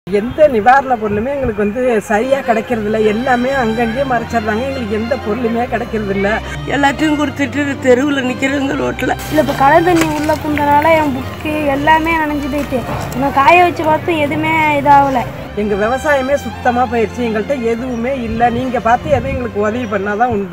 எந்த நிவாரண பொருளுமே எங்களுக்கு வந்து சரியாக கிடைக்கிறது இல்லை எல்லாமே அங்கங்கே மறைச்சிடுறாங்க எங்களுக்கு எந்த பொருளுமே கிடைக்கிறது இல்லை எல்லாத்தையும் கொடுத்துட்டு தெருவில் நிற்கிறவங்க ரோட்டில் இல்லை இப்போ கடல் தண்ணி உள்ளே புந்தனால என் புக்கு எல்லாமே நனைஞ்சு போயிட்டு நான் காய வச்சு பார்த்தும் எதுவுமே இதாகலை எங்கள் விவசாயமே சுத்தமாக போயிடுச்சு எங்கள்கிட்ட எதுவுமே இல்லை நீங்கள் பார்த்து எதுவும் எங்களுக்கு உதவி பண்ணாதான் உண்டு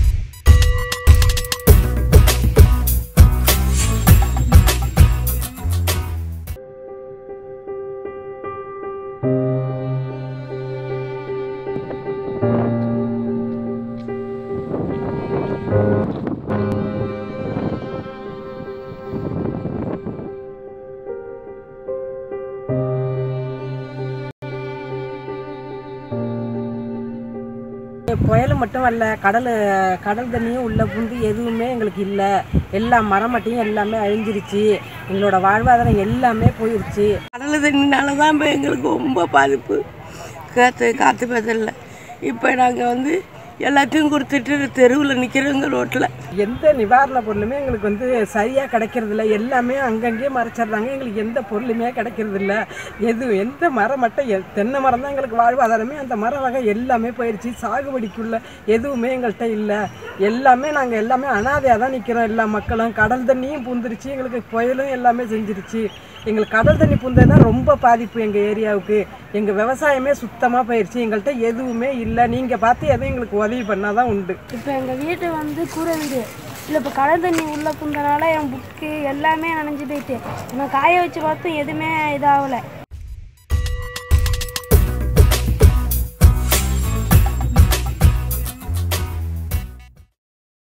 புயல் மட்டும் வரல கடல் கடல் தண்ணியும் உள்ள புந்து எதுவுமே எங்களுக்கு இல்லை எல்லா மரமட்டையும் எல்லாமே அழிஞ்சிருச்சு எங்களோட வாழ்வாதாரம் எல்லாமே போயிடுச்சு கடல் தண்ணினால தான் இப்போ எங்களுக்கு ரொம்ப பாதிப்பு காற்று காற்று பதில்ல இப்போ நாங்கள் வந்து எல்லாத்தையும் கொடுத்துட்டு தெருவில் நிற்கிறவங்க ரோட்டில் எந்த நிவாரண பொருளுமே எங்களுக்கு வந்து சரியாக கிடைக்கிறது இல்லை எல்லாமே அங்கங்கே மறைச்சிடுறாங்க எங்களுக்கு எந்த பொருளுமே கிடைக்கிறது இல்லை எது எந்த மரம் மட்டும் எ- தென்னை மரம் தான் எங்களுக்கு வாழ்வாதாரமே அந்த மர வகை எல்லாமே போயிடுச்சு சாகுபடிக்குள்ள எதுவுமே எங்கள்கிட்ட இல்லை எல்லாமே நாங்கள் எல்லாமே அனாதையாக தான் நிற்கிறோம் எல்லா மக்களும் கடல் தண்ணியும் பூந்துருச்சு எங்களுக்கு புயலும் எல்லாமே செஞ்சிருச்சு எங்களுக்கு கடல் தண்ணி பூந்தது தான் ரொம்ப பாதிப்பு எங்கள் ஏரியாவுக்கு எங்கள் விவசாயமே சுத்தமாக போயிடுச்சு எங்கள்கிட்ட எதுவுமே இல்லை நீங்கள் பார்த்து எதுவும் எங்களுக்கு உதவி பண்ணாதான் உண்டு இப்போ எங்கள் வீட்டு வந்து கூரை வீடு இல்லை இப்போ கடல் தண்ணி உள்ளே புந்தனால என் புக்கு எல்லாமே நனைஞ்சு போயிட்டு நான் காய வச்சு பார்த்தும் எதுவுமே இதாகலை